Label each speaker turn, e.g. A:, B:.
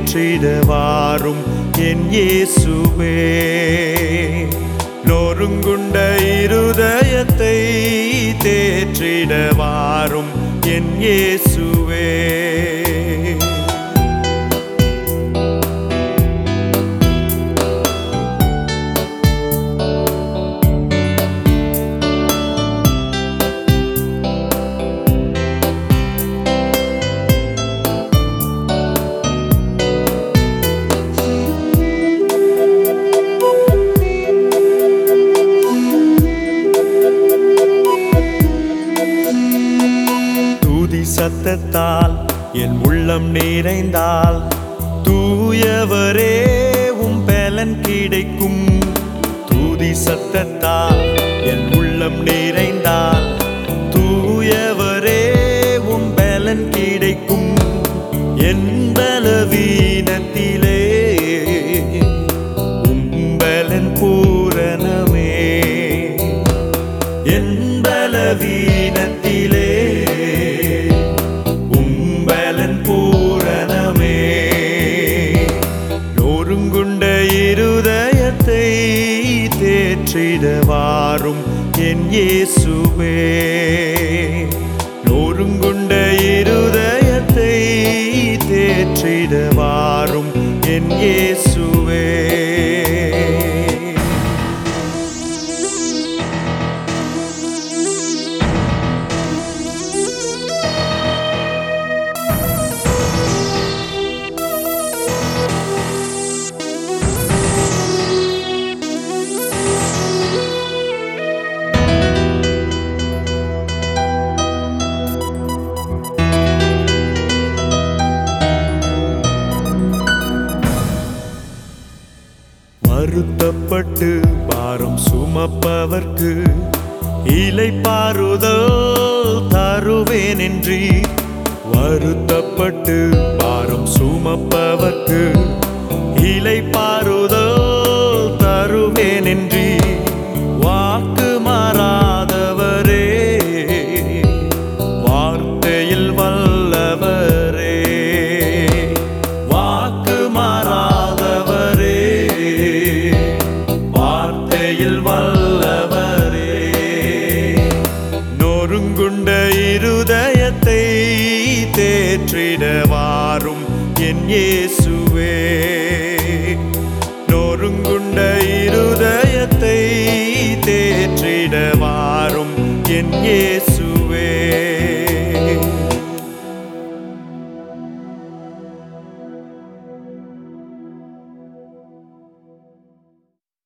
A: தேற்றிட வாரும் என் இயேசுவே நொறுங்குண்ட இருதயத்தை தேற்றிட வாரும் என் இயேசுவே தூதி சத்தத்தால் என் உள்ளம் நிறைந்தால் தூயவரே உம் பலன் கிடைக்கும் தூதி சத்தத்தால் என் உள்ளம் நிறைந்தால் தூயவரே உம் பலன் கிடைக்கும் என் பலவீனத்திலே உம்பலன் பூரணமே என் பலவீனத்திலே உம்பலன் பூரணமே நொறுங்குண்ட இருதயத்தை தேற்றிட வாரும் என் இயேசுவே நொறுங்குண்ட இருதயத்தை தேற்றிட வாரும் என் இயேசுவே வருத்தப்பட்டு பாரம் சுமப்பவர்க்கு இலை பாருதல் தருவேன் என்றி வருத்தப்பட்டு பாரம் சுமப்பவர்க்கு இலை பாருதல் தருவேன் என்றி வாக்கு மாறாதவரே வார்த்தையில் வல்லவரே வாக்கு மாறாதவரே வார்த்தையில் வல்லவரே நொறுங்குண்ட இருதயத்தை தேற்றிட வாரும் என் இயேசுவே நொறுங்குண்ட இருதயத்தை தேற்றிட வாரும் என் இயேசு